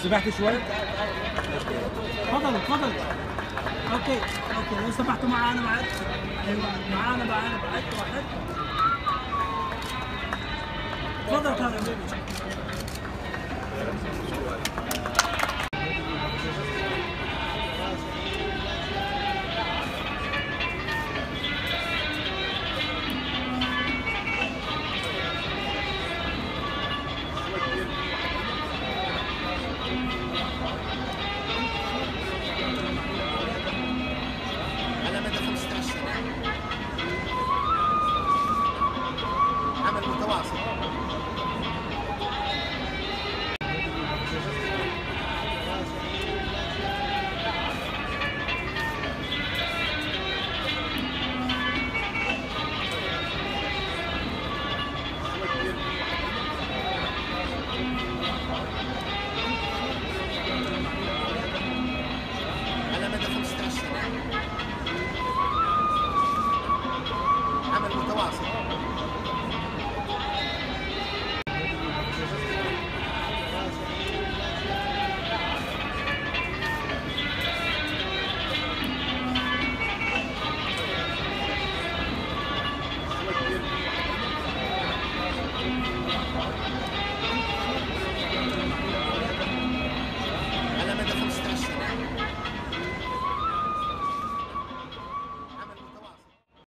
سمحت شويه تفضل تفضل اوكي اوكي لو سمحتوا معانا بعد ايوه معانا معانا بعد واحد تفضل كان حبيبي